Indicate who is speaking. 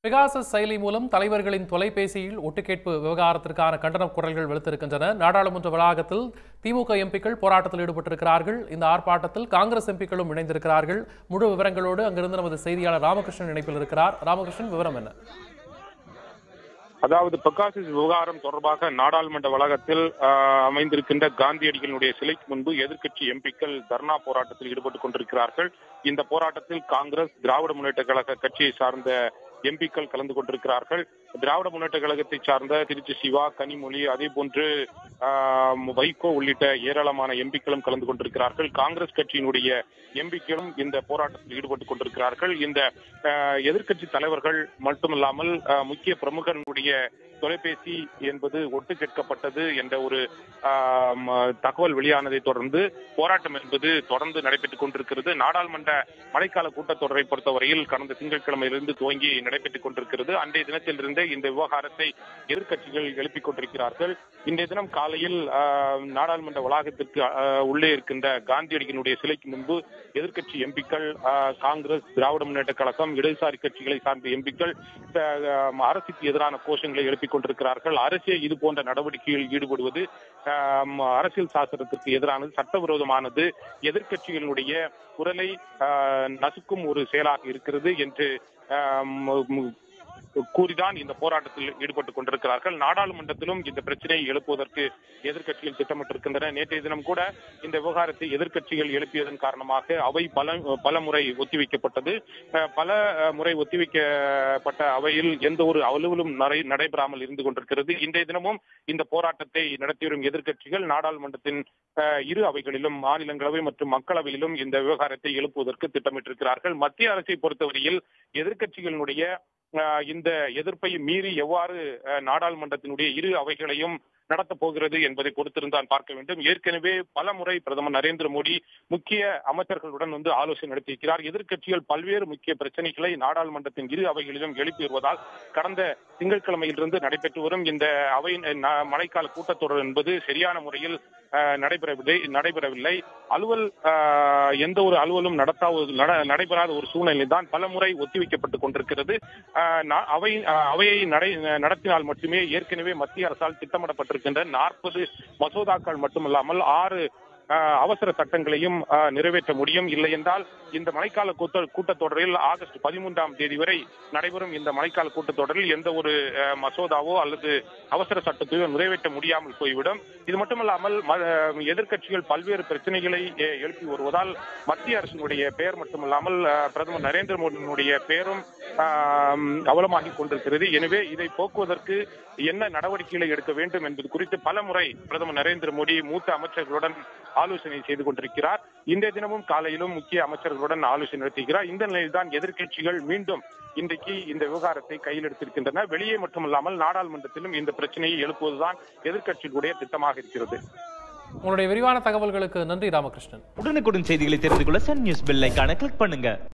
Speaker 1: Pegasus செயலி மூலம் தலைவர்களின் தொலைபேசியில் ஒட்டுக்கேட்பு விவகாரத்திற்கான கண்டன குரல்கள் வெளுத்திருக்கின்றன நாடாளுமன்ற வளாகத்தில் திமுக எம்பிக்கள் போராட்டத்தில் ஈடுபட்டிருக்கிறார்கள் இந்த ஆர்ப்பாட்டத்தில் காங்கிரஸ் எம்பிக்களும் இணைந்திருக்கிறார்கள் முழு விவரங்களோடு அங்கிருந்து நமது செய்தியாளர் ராமகிருஷ்ணன் இணைப்பில் இருக்கிறார் ராமகிருஷ்ணன் விவரம் என்ன
Speaker 2: அதாவது பெகாசிஸ் விவகாரம் தொடர்பாக நாடாளுமன்ற வளாகத்தில் ஆஹ், அமைந்திருக்கின்ற காந்தியடிகளுடைய சிலைக்கு முன்பு எதிர்க்கட்சி எம்பிக்கள் தர்ணா போராட்டத்தில் ஈடுபட்டுக் கொண்டிருக்கிறார்கள் இந்த போராட்டத்தில் காங்கிரஸ் திராவிட முன்னேற்ற கழக கட்சியை சார்ந்த எம்பிக்கள் கலந்து கொண்டிருக்கிறார்கள் திராவிட முன்னேற்ற கழகத்தை சார்ந்த திருச்சி சிவா கனிமொழி அதே போன்று ஆஹ், வைகோ உள்ளிட்ட ஏராளமான எம்பிக்களும் கலந்து கொண்டிருக்கிறார்கள் காங்கிரஸ் கட்சியினுடைய எம்பிக்களும் இந்த போராட்டத்தில் ஈடுபட்டுக் கொண்டிருக்கிறார்கள் இந்த ஆஹ், எதிர்க்கட்சி தலைவர்கள் மட்டுமல்லாமல் ஆஹ், முக்கிய பிரமுகர்களுடைய தொலைபேசி என்பது ஒட்டு கேட்கப்பட்டது என்ற ஒரு ஆம், தகவல் வெளியானதை தொடர்ந்து போராட்டம் என்பது தொடர்ந்து நடைபெற்றுக் கொண்டிருக்கிறது நாடாளுமன்ற மழைக்கால கூட்டத்தொடரை பொறுத்தவரையில் கடந்த திங்கட்கிழமையிலிருந்து துவங்கி நடைபெற்றுக் கொண்டிருக்கிறது அன்றைய தினத்திலிருந்தே இந்த விவகாரத்தை எதிர்க்கட்சிகள் எழுப்பிக் கொண்டிருக்கிறார்கள் இன்றைய தினம் காலையில் ஆஹ், நாடாளுமன்ற வளாகத்திற்கு ஆஹ், உள்ளே இருக்கின்ற காந்தியடிகளுடைய சிலைக்கு முன்பு எதிர்க்கட்சி எம்பிக்கள் ஆஹ், காங்கிரஸ் திராவிட முன்னேற்ற கழகம் இடதுசாரி கட்சிகளை சார்ந்த எம்பிக்கள் ஆஹ், அரசுக்கு எதிரான கோஷங்களை எழுப்பிக் கொண்டிருக்கிறார்கள் அரசே இது போன்ற நடவடிக்கைகளில் ஈடுபடுவது ஆஹ், அரசியல் சாசனத்திற்கு எதிரானது சட்டவிரோதமானது எதிர்க்கட்சிகளுடைய குரலை ஆஹ், நசுக்கும் ஒரு செயலாக இருக்கிறது என்று ஆஹ், மு- மு- கூறிதான் இந்த போராட்டத்தில் ஈடுபட்டுக் கொண்டிருக்கிறார்கள் நாடாளுமன்றத்திலும் இந்த பிரச்சனையை எழுப்புவதற்கு எதிர்க்கட்சிகள் திட்டமிட்டிருக்கின்றன நேற்றைய தினம் கூட இந்த விவகாரத்தை எதிர்க்கட்சிகள் எழுப்பியதன் காரணமாக அவை பல பல முறை ஒத்திவைக்கப்பட்டது அஹ், பல அஹ், முறை ஒத்திவைக்கப்பட்ட அவையில் எந்த ஒரு அலுவலும் நடை- நடைபெறாமல் இருந்து கொண்டிருக்கிறது இன்றைய தினமும் இந்த போராட்டத்தை நடத்தி வரும் எதிர்க்கட்சிகள் நாடாளுமன்றத்தின் அஹ், இரு அவைகளிலும் மாநிலங்களவை மற்றும் மக்களவையிலும் இந்த விவகாரத்தை எழுப்புவதற்கு திட்டமிட்டிருக்கிறார்கள் மத்திய அரசை பொறுத்தவரையில் எதிர்க்கட்சிகளினுடைய அஹ், இந்த எதிர்ப்பை மீறி எவ்வாறு அஹ், நாடாளுமன்றத்தினுடைய இரு அவைகளையும் நடத்தப் போகிறது என்பதை பொறுத்திருந்தான் பார்க்க வேண்டும் ஏற்கனவே பல முறை பிரதமர் நரேந்திர மோடி முக்கிய அமைச்சர்களுடன் வந்து ஆலோசனை நடத்தியிருக்கிறார் எதிர்க்கட்சிகள் பல்வேறு முக்கிய பிரச்சனைகளை நாடாளுமன்றத்தின் இரு அவைகளிலும் எழுப்பி வருவதால் கடந்த திங்கட்கிழமையிலிருந்து நடைபெற்று வரும் இந்த அவை ந- மழைக்கால கூட்டத்தொடர் என்பது சரியான முறையில் அஹ், நடைபெறவில்லை நடைபெறவில்லை அலுவல் அஹ், எந்த ஒரு அலுவலும் நடத்தாத நட- நடைபெறாத ஒரு சூழ்நிலை தான் பல முறை ஒத்திவைக்கப்பட்டுக் கொண்டிருக்கிறது அஹ், நா- அவை அஹ், அவையை நடை நடத்தினால் மட்டுமே ஏற்கனவே மத்திய அரசால் திட்டமிடப்பட்டிருக்கின்ற நாற்பது மசோதாக்கள் மட்டுமல்லாமல் ஆறு அஹ், அவசர சட்டங்களையும் அஹ், நிறைவேற்ற முடியும் இல்லை என்றால் இந்த மழைக்கால கூட்ட கூட்டத்தொடரில் ஆகஸ்ட் பதிமூன்றாம் தேதி வரை நடைபெறும் இந்த மழைக்கால கூட்டத்தொடரில் எந்த ஒரு அஹ், மசோதாவோ அல்லது அவசர சட்டத்தையோ நிறைவேற்ற முடியாமல் போய்விடும் இது மட்டுமல்லாமல் ம- அஹ், எதிர்க்கட்சிகள் பல்வேறு பிரச்சனைகளை அஹ், எழுப்பி வருவதால் மத்திய அரசினுடைய பெயர் மட்டுமல்லாமல் அஹ், பிரதமர் நரேந்திர மோடியினுடைய பெயரும் ஆம், அவலமாகிக் கொண்டிருக்கிறது எனவே இதை போக்குவதற்கு என்ன நடவடிக்கைகளை எடுக்க வேண்டும் என்பது குறித்து பல முறை பிரதமர் நரேந்திர மோடி மூத்த அமைச்சர்களுடன் ஆலோசனை செய்து கொண்டிருக்கிறார் இன்றைய தினமும் காலையிலும் முக்கிய அமைச்சர்களுடன் ஆலோசனை நடத்துகிறார் இந்த நிலையில்தான் எதிர்க்கட்சிகள் மீண்டும் இன்றைக்கு இந்த விவகாரத்தை கையில் எடுத்திருக்கின்றன வெளியே மட்டுமல்லாமல் நாடாளுமன்றத்திலும் இந்த பிரச்சனையை எழுப்புவதுதான் எதிர்க்கட்சிகளுடைய திட்டமாக இருக்கிறது
Speaker 1: உங்களுடைய விரிவான தகவல்களுக்கு நன்றி ராமகிருஷ்ணன்
Speaker 3: உடனுக்குடன் செய்திகளை தெரிந்து கொள்ள சன் நியூஸ் பெல் ஐகானை கிளிக் பண்ணுங்க